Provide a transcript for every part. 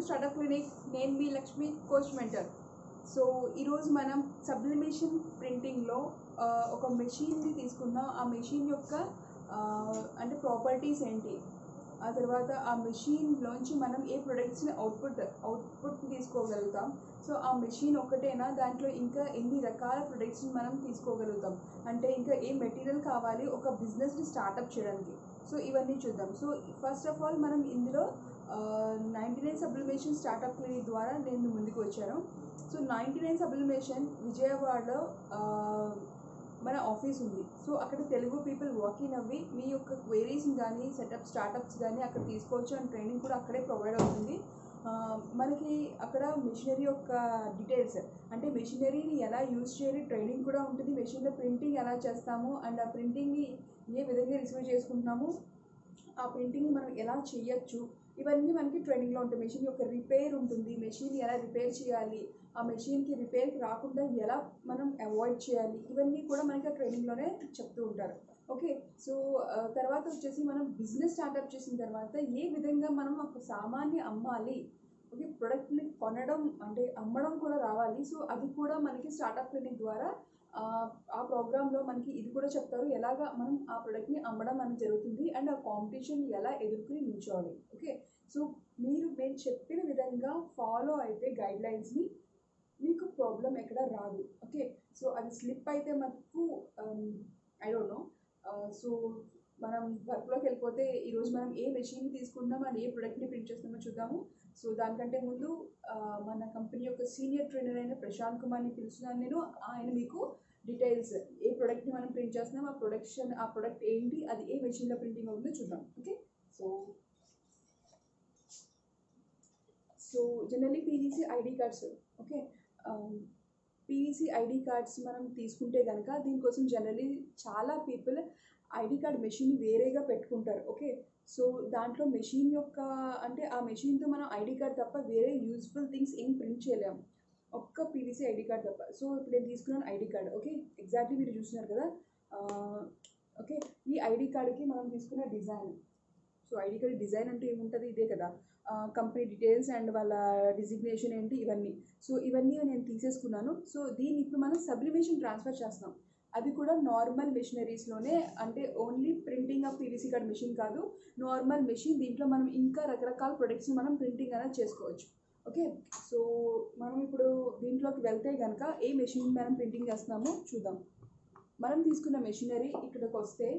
startup clinic నేను మీ Lakshmi coach mentor so ఈరోజు మనం సబ్లిమేషన్ ప్రింటింగ్లో ఒక మెషిన్ని తీసుకుందాం ఆ మెషిన్ యొక్క ఆ, అంటే ప్రాపర్టీస్ ఏంటి ఆ తర్వాత ఆ మెషిన్లోంచి మనం ఏ ప్రొడక్ట్స్ని అవుట్పుట్ అవుట్పుట్ తీసుకోగలుగుతాం సో ఆ మెషిన్ ఒకటేనా దాంట్లో ఇంకా ఎన్ని రకాల ప్రొడక్ట్స్ని మనం తీసుకోగలుగుతాం అంటే ఇంకా ఏ మెటీరియల్ కావాలి ఒక బిజినెస్ని స్టార్టప్ చేయడానికి సో ఇవన్నీ చూద్దాం సో ఫస్ట్ ఆఫ్ ఆల్ మనం ఇందులో ninety nine sublimation startup clinic ద్వారా నేను ముందుకు వచ్చాను సో నైంటీ నైన్ సబ్లిమేషన్ విజయవాడలో ఆ, మన ఆఫీస్ ఉంది సో అక్కడ తెలుగు పీపుల్ వాకింగ్ అవ్వి మీ యొక్క క్వైరీస్ని కానీ సెటప్ స్టార్టప్స్ కానీ అక్కడ తీసుకోవచ్చు అండ్ ట్రైనింగ్ కూడా అక్కడే ప్రొవైడ్ అవుతుంది ఆ, మనకి అక్కడ మెషినరీ యొక్క డీటెయిల్స్ అంటే మెషినరీని ఎలా యూజ్ చేయాలి ట్రైనింగ్ కూడా ఉంటుంది మెషిన్లో ప్రింటింగ్ ఎలా చేస్తాము అండ్ ఆ ప్రింటింగ్ని ఏ విధంగా రిసీవ్ చేసుకుంటున్నాము ఆ ప్రింటింగ్ మనం ఎలా చేయొచ్చు ఇవన్నీ మనకి ట్రైనింగ్లో ఉంటాయి మెషిన్ యొక్క రిపేర్ ఉంటుంది మెషిన్ ఎలా రిపేర్ చేయాలి ఆ మెషిన్కి రిపేర్కి రాకుండా ఎలా మనం అవాయిడ్ చేయాలి ఇవన్నీ కూడా మనకి ఆ ట్రైనింగ్లోనే చెప్తూ ఉంటారు ఓకే సో ఆ, తర్వాత వచ్చేసి మనం బిజినెస్ స్టార్ట్అప్ చేసిన తర్వాత ఏ విధంగా మనం ఒక సామాన్ని అమ్మాలి ఓకే ప్రొడక్ట్ని కొనడం అంటే అమ్మడం కూడా రావాలి సో అది కూడా మనకి స్టార్ట్అప్ క్లినిక్ ద్వారా ఆ, ఆ ప్రోగ్రాంలో మనకి ఇది కూడా చెప్తారు ఎలాగా మనం ఆ ప్రోడక్ట్ని అమ్మడం అనేది జరుగుతుంది అండ్ ఆ కాంపిటీషన్ ఎలా ఎదుర్కొని నిల్చోవాలి ఓకే సో మీరు మేము చెప్పిన విధంగా ఫాలో అయితే గైడ్ లైన్స్ని మీకు ప్రాబ్లం ఎక్కడ రాదు ఓకే సో అది స్లిప్ అయితే మనకు ఐ డోంట్ నో సో మనం వర్క్లోకి వెళ్ళిపోతే ఈరోజు మనం ఏ మెషిన్ తీసుకుంటాం అండ్ ఏ ప్రోడక్ట్ని ప్రింట్ చేస్తామో చూద్దాము సో దానికంటే ముందు ఆ, మన కంపెనీ యొక్క సీనియర్ ట్రైనర్ అయిన ప్రశాంత్ కుమార్ని పిలుస్తున్నాను నేను ఆయన మీకు డీటెయిల్స్ ఏ ప్రోడక్ట్ని మనం ప్రింట్ చేస్తున్నాం ఆ ప్రొడక్షన్ ఆ ప్రోడక్ట్ ఏంటి అది ఏ మెషిన్లో ప్రింటింగ్ అవుతుందో చూద్దాం okay so so generally PVC ID cards okay PVC ID cards మనం తీసుకుంటే కనుక దీనికోసం జనరలీ చాలా పీపుల్ ఐడి కార్డ్ మెషిన్ వేరేగా పెట్టుకుంటారు ఓకే సో దాంట్లో మెషిన్ యొక్క అంటే ఆ మెషిన్తో మనం ఐడి కార్డ్ తప్ప వేరే యూస్ఫుల్ థింగ్స్ ఏం ప్రింట్ చేయలేము ఒక్క పీవీసీ ఐడి కార్డ్ తప్ప సో ఇప్పుడు నేను తీసుకున్నాను ఐడి కార్డ్ ఓకే ఎగ్జాక్ట్లీ మీరు చూస్తున్నారు కదా ఓకే ఈ ఐడి కార్డ్కి మనం తీసుకున్న design so ID card design అంటే ఏముంటుంది ఇదే కదా కంపెనీ డీటెయిల్స్ అండ్ వాళ్ళ డిజిగ్నేషన్ ఏంటి ఇవన్నీ సో ఇవన్నీ నేను తీసేసుకున్నాను సో దీన్ని ఇప్పుడు మనం సబ్లిమేషన్ ట్రాన్స్ఫర్ చేస్తాం అది కూడా నార్మల్ మెషినరీస్లోనే అంటే only printing of PVC card machine కాదు నార్మల్ మెషిన్ దీంట్లో మనం ఇంకా రకరకాల ప్రొడక్ట్స్ని మనం ప్రింటింగ్ అనేది చేసుకోవచ్చు ఓకే సో మనం ఇప్పుడు దీంట్లోకి వెళ్తే కనుక ఏ మెషిన్ మనం ప్రింటింగ్ చేస్తున్నామో చూద్దాం మనం తీసుకున్న మెషినరీ ఇక్కడికి వస్తే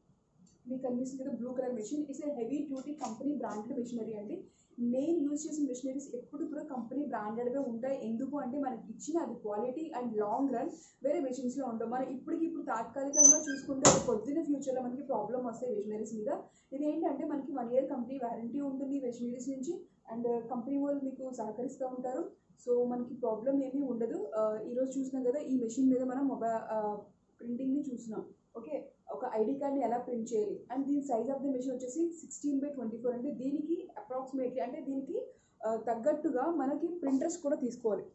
మీకు కనిపిస్తుంది కదా blue colour machine it's a heavy duty company branded machinery అండి నేను యూజ్ చేసిన మెషినరీస్ ఎప్పుడు కూడా కంపెనీ బ్రాండెడ్గా ఉంటాయి ఎందుకు అంటే మనకి ఇచ్చిన అది క్వాలిటీ అండ్ లాంగ్ రన్ వేరే మెషిన్స్లో ఉండవు మనం ఇప్పటికి ఇప్పుడు తాత్కాలికంగా చూసుకుంటే అది పొద్దున్న ఫ్యూచర్లో మనకి ప్రాబ్లం వస్తాయి మెషినరీస్ మీద ఇది ఏంటంటే మనకి వన్ ఇయర్ కంపెనీ వారంటీ ఉంటుంది మెషినరీస్ నుంచి అండ్ కంపెనీ వాళ్ళు మీకు సహకరిస్తూ ఉంటారు సో మనకి ప్రాబ్లం ఏమీ ఉండదు ఆ, ఈరోజు చూసినాం కదా ఈ మెషిన్ మీద మనం మొబైల్ ప్రింటింగ్ని చూసినాం ఓకే ఒక ఐడి కార్డ్ని ఎలా ప్రింట్ చేయాలి అండ్ దీని సైజ్ ఆఫ్ ద మెషిన్ వచ్చేసి సిక్స్టీన్ బై ట్వంటీ ఫోర్ అంటే దీనికి అప్రాక్సిమేట్లీ అంటే దీనికి ఆ, తగ్గట్టుగా మనకి ప్రింటర్స్ కూడా తీసుకోవాలి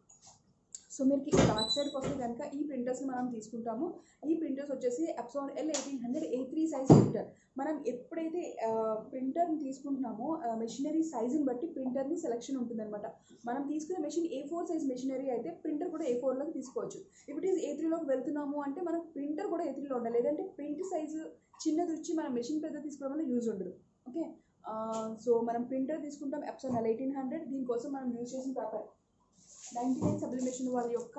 సో మీరు ఈ బ్యాక్ సైడ్కి వస్తే కనుక ఈ ప్రింటర్స్ని మనం తీసుకుంటాము ఈ ప్రింటర్స్ వచ్చేసి Epson L eighteen hundred A three size printer మనం ఎప్పుడైతే ప్రింటర్ని తీసుకుంటున్నామో మెషినరీ సైజుని బట్టి ప్రింటర్ని సెలెక్షన్ ఉంటుందన్నమాట మనం తీసుకునే machine A four size machinery అయితే ప్రింటర్ కూడా ఏ ఫోర్లోకి తీసుకోవచ్చు ఇప్పుడు ఈజ్ ఏ త్రీలోకి వెళ్తున్నాము అంటే మనకు ప్రింటర్ కూడా ఏ త్రీలో ఉండాలి లేదంటే ప్రింట్ సైజు చిన్నది వచ్చి మనం మెషిన్ పెద్ద తీసుకోవడం వల్ల యూజ్ ఉండదు ఓకే సో మనం ప్రింటర్ తీసుకుంటాం ఎప్సన్ ఎల్ ఎయిటీన్ హండ్రెడ్ దీనికోసం మనం యూజ్ చేసిన పేపర్ నైంటీ నైన్ సబ్లిమేషన్ వాళ్ళ యొక్క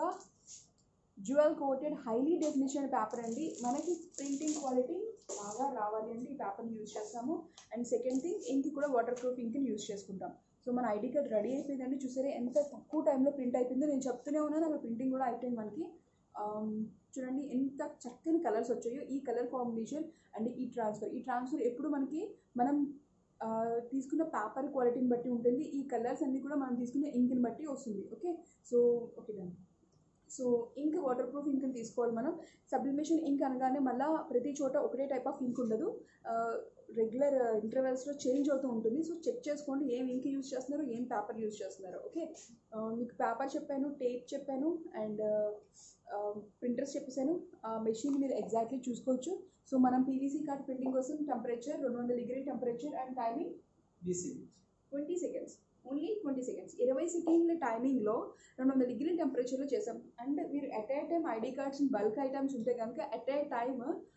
jewel coated highly definition paper అండి మనకి ప్రింటింగ్ క్వాలిటీ బాగా రావాలి అంటే ఈ పేపర్ని యూజ్ చేస్తాము అండ్ సెకండ్ థింగ్ ఇంక్ కూడా వాటర్ ప్రూఫ్ ఇంక్ని యూజ్ చేసుకుంటాం సో మన ఐడి కార్డ్ రెడీ అయిపోయిందండి చూసారా ఎంత తక్కువ టైంలో ప్రింట్ అయిపోయిందో నేను చెప్తూనే ఉన్నాను అక్కడ ప్రింటింగ్ కూడా అయిపోయింది మనకి ఆమ్, చూడండి ఎంత చక్కని కలర్స్ వచ్చాయో ఈ కలర్ కాంబినేషన్ అండ్ ఈ ట్రాన్స్ఫర్ ఈ ట్రాన్స్ఫర్ ఎప్పుడు మనకి మనం ఆ, తీసుకున్న పేపర్ క్వాలిటీని బట్టి ఉంటుంది ఈ కలర్స్ అన్నీ కూడా మనం తీసుకున్న ఇంక్ని బట్టి వస్తుంది okay so okay done so ink water proof ink తీసుకోవాలి మనం సబ్లిమేషన్ ఇంక్ అనగానే మళ్ళీ ప్రతి చోట ఒకటే టైప్ ఆఫ్ ఇంక్ ఉండదు రెగ్యులర్ ఇంటర్వెల్స్లో చేంజ్ అవుతూ ఉంటుంది సో చెక్ చేసుకోండి ఏం ఇంక్ యూజ్ చేస్తున్నారు ఏం పేపర్ యూజ్ చేస్తున్నారు ఓకే మీకు పేపర్ చెప్పాను టేప్ చెప్పాను అండ్ ప్రింటర్స్ చెప్పేసాను ఆ మెషిన్ మీరు ఎగ్జాక్ట్లీ చూసుకోవచ్చు సో మనం పీవీసీ కార్డ్ ప్రింటింగ్ కోసం టెంపరేచర్ రెండు వందల degree temperature and timing DC twenty seconds only twenty seconds ఇరవై సెకండ్ల టైమింగ్లో రెండు వందల డిగ్రీ టెంపరేచర్లో చేసాం అండ్ మీరు at a time ID cards bulk items ఉంటే కనుక ఎట్ ఏ టైమ్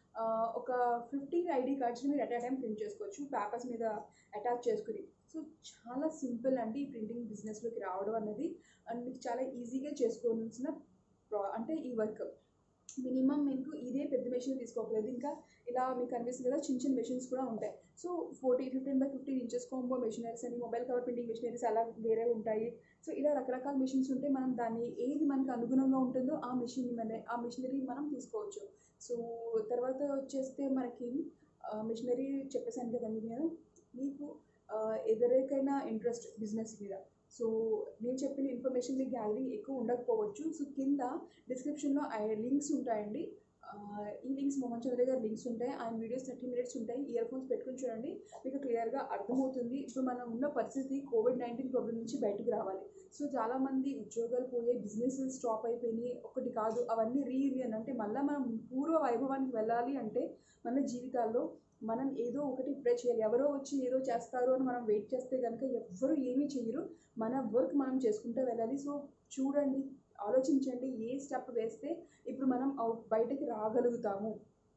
ఒక ఫిఫ్టీన్ ఐడి కార్డ్స్ని మీరు ఎట్ ఏ టైం ప్రింట్ చేసుకోవచ్చు పేపర్స్ మీద అటాచ్ చేసుకుని సో చాలా సింపుల్ అండి ఈ ప్రింటింగ్ బిజినెస్లోకి రావడం అనేది అండ్ మీకు చాలా ఈజీగా చేసుకోవాల్సిన ప్రా- అంటే ఈ వర్క్ మినిమం మీకు ఇదే పెద్ద మెషిన్ తీసుకోకలేదు ఇంకా ఇలా మీకు కనిపిస్తుంది కదా చిన్న చిన్న మెషిన్స్ కూడా ఉంటాయి so forty fifteen by fifteen inches combo machineries అని మొబైల్ కవర్ ప్రింటింగ్ మెషినరీస్ అలా వేరే ఉంటాయి సో ఇలా రకరకాల మెషిన్స్ ఉంటే మనం దాన్ని ఏది మనకు అనుగుణంగా ఉంటుందో ఆ మెషిన్ మన ఆ మెషినరీ మనం తీసుకోవచ్చు సో తర్వాత వచ్చేస్తే మనకి మెషినరీ చెప్పేసాను కదండి నేను మీకు ఆ, ఎవరికైనా ఇంట్రెస్ట్ బిజినెస్ మీద సో నేను చెప్పిన ఇన్ఫర్మేషన్ మీకు గ్యాదరింగ్ ఎక్కువ ఉండకపోవచ్చు సో కింద డిస్క్రిప్షన్లో లింక్స్ ఉంటాయండి ఆ, ఈ లింక్స్ మోహన్ చౌదరి గారి లింక్స్ ఉంటాయి ఆయన వీడియోస్ థర్టీ మినిట్స్ ఉంటాయి ఇయర్ ఫోన్స్ పెట్టుకుని చూడండి మీకు క్లియర్గా అర్థమవుతుంది ఇప్పుడు మనం ఉన్న పరిస్థితి కోవిడ్ నైన్టీన్ ప్రాబ్లం నుంచి బయటికి రావాలి సో చాలామంది ఉద్యోగాలు పోయే బిజినెస్ స్టాప్ అయిపోయినాయి ఒకటి కాదు అవన్నీ రీయూనియన్ అంటే మళ్ళీ మనం పూర్వ వైభవానికి వెళ్ళాలి అంటే మన జీవితాల్లో మనం ఏదో ఒకటి ఇప్పుడే చేయాలి ఎవరో వచ్చి ఏదో చేస్తారు అని మనం వెయిట్ చేస్తే కనుక ఎవ్వరు ఏమీ చేయరు మన వర్క్ మనం చేసుకుంటూ వెళ్ళాలి సో చూడండి ఆలోచించండి ఏ స్టెప్ వేస్తే ఇప్పుడు మనం అవు- బయటకి రాగలుగుతాము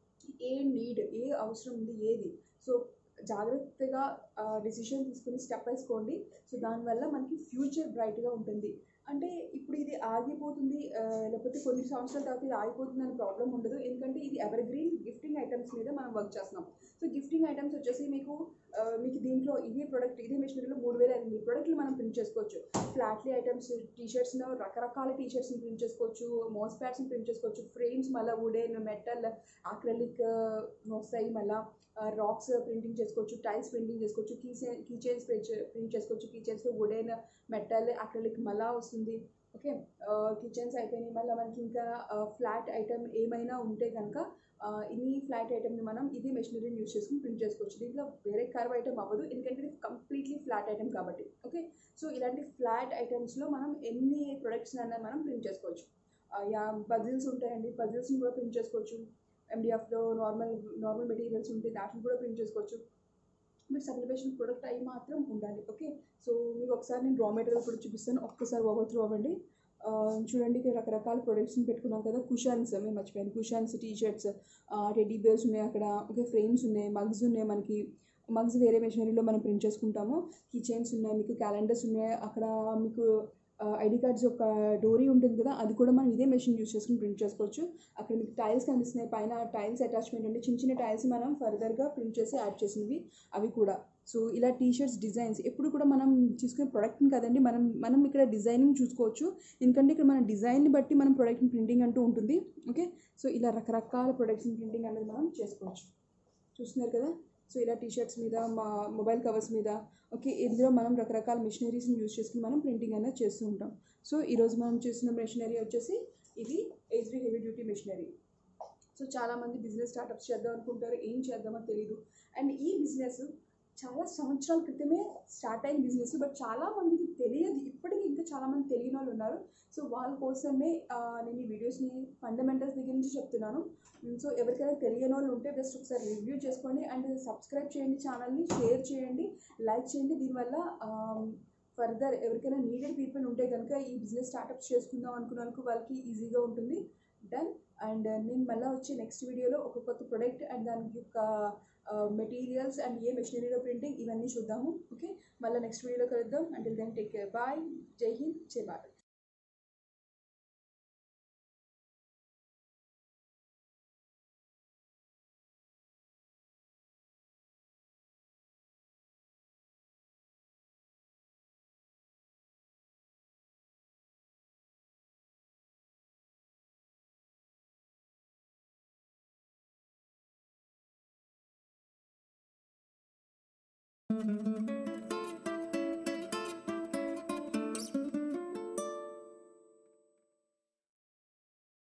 ఏ నీడ్ ఏ అవసరం ఉంది ఏది సో జాగ్రత్తగా డిసిషన్ తీసుకుని స్టెప్ వేసుకోండి సో దానివల్ల మనకి ఫ్యూచర్ బ్రైట్గా ఉంటుంది అంటే ఇప్పుడు ఇది ఆగిపోతుంది ఆ, లేకపోతే కొన్ని సంవత్సరాల తర్వాత ఇది ఆగిపోతుంది అనే ప్రాబ్లం ఉండదు ఎందుకంటే ఇది ఎవర్ గ్రీన్ గిఫ్టింగ్ ఐటమ్స్ మీద మనం వర్క్ చేస్తున్నాం సో గిఫ్టింగ్ ఐటమ్స్ వచ్చేసి మీకు ఆ, మీకు దీంట్లో ఇదే ప్రోడక్ట్ ఇదే మెషినరీలో మూడు వేల ఐదు వందల ప్రోడక్ట్లు మనం ప్రింట్ చేసుకోవచ్చు ఫ్లాట్లీ ఐటమ్స్ టీషర్ట్స్లో రకరకాల టీషర్ట్స్ని ప్రింట్ చేసుకోవచ్చు మోస్ ప్యాడ్స్ని ప్రింట్ చేసుకోవచ్చు ఫ్రేమ్స్ మళ్ళీ వుడెన్ మెటల్ ఆక్రలిక్ వస్తాయి మళ్ళీ రాక్స్ ప్రింటింగ్ చేసుకోవచ్చు టైల్స్ ప్రింటింగ్ చేసుకోవచ్చు కీ కీ చైన్స్ ప్రింట్ చేసుకోవచ్చు కీ చైన్స్లో వుడెన్ మెటల్ అక్రలిక్ మళ్ళా వస్తుంది ఓకే కిచెన్స్ అయిపోయినాయి మళ్ళీ మనకి ఇంకా ఫ్లాట్ ఐటమ్ ఏమైనా ఉంటే కనుక ఇన్ని ఫ్లాట్ ఐటమ్ని మనం ఇదే మెషినరీని యూస్ చేసుకుని ప్రింట్ చేసుకోవచ్చు దీంట్లో వేరే కర్వ్ ఐటమ్ అవ్వదు ఎందుకంటే ఇది కంప్లీట్లీ ఫ్లాట్ ఐటమ్ కాబట్టి ఓకే సో ఇలాంటి ఫ్లాట్ ఐటమ్స్లో మనం ఎన్ని ప్రొడక్ట్స్ అయినా మనం ప్రింట్ చేసుకోవచ్చు ఆ, యా పజిల్స్ ఉంటాయండి పజిల్స్ని కూడా ప్రింట్ చేసుకోవచ్చు ఎండిఎఫ్లో నార్మల్ నార్మల్ మెటీరియల్స్ ఉంటే వాటిని కూడా ప్రింట్ చేసుకోవచ్చు మీరు సబ్లిమేషన్ ప్రొడక్ట్ అయి మాత్రం ఉండాలి ఓకే సో మీకు ఒకసారి నేను రా మెటీరియల్ కూడా చూపిస్తాను ఒక్కసారి ఓవర్ త్రూ అవ్వండి ఆ, చూడండి ఇక్కడ రకరకాల ప్రొడక్ట్స్ని పెట్టుకున్నాం కదా కుషాన్స్ మేము మర్చిపోయాను cushions T shirts teddy bears ఉన్నాయి అక్కడ ఓకే ఫ్రేమ్స్ ఉన్నాయి మగ్స్ ఉన్నాయి మనకి మగ్స్ వేరే మెషినరీలో మనం ప్రింట్ చేసుకుంటాము కిచెన్స్ ఉన్నాయి మీకు క్యాలెండర్స్ ఉన్నాయి అక్కడ మీకు ఐడి కార్డ్స్ యొక్క డోరీ ఉంటుంది కదా అది కూడా మనం ఇదే మెషిన్ యూస్ చేసుకుని ప్రింట్ చేసుకోవచ్చు అక్కడ మీకు టైల్స్ కనిపిస్తున్నాయి పైన టైల్స్ అటాచ్మెంట్ అంటే చిన్న చిన్న టైల్స్ మనం ఫర్దర్గా ప్రింట్ చేసి యాడ్ చేసినవి అవి కూడా సో ఇలా టీ షర్ట్స్ డిజైన్స్ ఎప్పుడు కూడా మనం తీసుకునే ప్రోడక్ట్ని కదండి మనం మనం ఇక్కడ డిజైనింగ్ చూసుకోవచ్చు ఎందుకంటే ఇక్కడ మన డిజైన్ని బట్టి మనం ప్రోడక్ట్ని ప్రింటింగ్ అంటూ ఉంటుంది ఓకే సో ఇలా రకరకాల ప్రొడక్ట్స్ని ప్రింటింగ్ అనేది మనం చేసుకోవచ్చు చూస్తున్నారు కదా సో ఇలా టీ షర్ట్స్ మీద మా మొబైల్ కవర్స్ మీద ఓకే ఇందులో మనం రకరకాల మిషనరీస్ని యూజ్ చేసుకుని మనం ప్రింటింగ్ అనేది చేస్తూ ఉంటాం సో ఈరోజు మనం చేసిన మెషినరీ వచ్చేసి ఇది HD heavy duty machinery so చాలామంది బిజినెస్ స్టార్టప్స్ చేద్దాం అనుకుంటారు ఏం చేద్దామో తెలియదు అండ్ ఈ బిజినెస్ చాలా సంవత్సరాల క్రితమే స్టార్ట్ అయిన బిజినెస్ బట్ చాలా మందికి తెలియదు ఇప్పటికీ ఇంకా చాలామంది తెలియని వాళ్ళు ఉన్నారు సో వాళ్ళ కోసమే ఆ, నేను ఈ వీడియోస్ని ఫండమెంటల్స్ దగ్గర నుంచి చెప్తున్నాను సో ఎవరికైనా తెలియని వాళ్ళు ఉంటే జస్ట్ ఒకసారి రివ్యూ చేసుకోండి అండ్ సబ్స్క్రైబ్ చేయండి ఛానల్ని షేర్ చేయండి లైక్ చేయండి దీనివల్ల ఫర్దర్ ఎవరికైనా నీడెడ్ పీపుల్ ఉంటే కనుక ఈ బిజినెస్ స్టార్టప్స్ చేసుకుందాం అనుకున్న వాళ్ళకి వాళ్ళకి ఈజీగా ఉంటుంది డన్ అండ్ నేను మళ్ళీ వచ్చే నెక్స్ట్ వీడియోలో ఒక కొత్త ప్రొడక్ట్ అండ్ దానికి ఒక మెటీరియల్స్ అండ్ ఏ మెషినరీలో ప్రింటింగ్ ఇవన్నీ చూద్దాము ఓకే మళ్ళీ నెక్స్ట్ వీడియోలో కలుద్దాం until then take care bye జై హింద్ జై భారత్ thank you